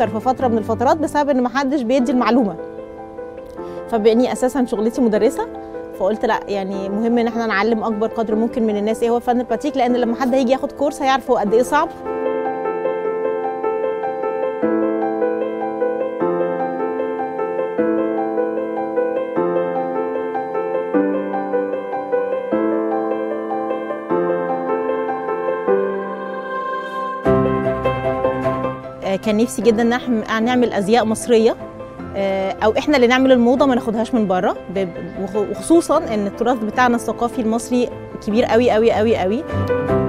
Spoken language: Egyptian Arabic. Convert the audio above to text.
اكتر في فتره من الفترات بسبب ان محدش بيدي المعلومه فباني اساسا شغلتي مدرسه فقلت لا يعني مهم ان احنا نعلم اكبر قدر ممكن من الناس ايه هو فن الباتيك لان لما حد هيجي ياخد كورس هيعرف هو قد ايه صعب آه، كان نفسي جدا ان احنا نعمل ازياء مصريه آه، او احنا اللي نعمل الموضه ما ناخدهاش من بره ب- وخ- وخصوصا ان التراث بتاعنا الثقافي المصري كبير قوي قوي قوي قوي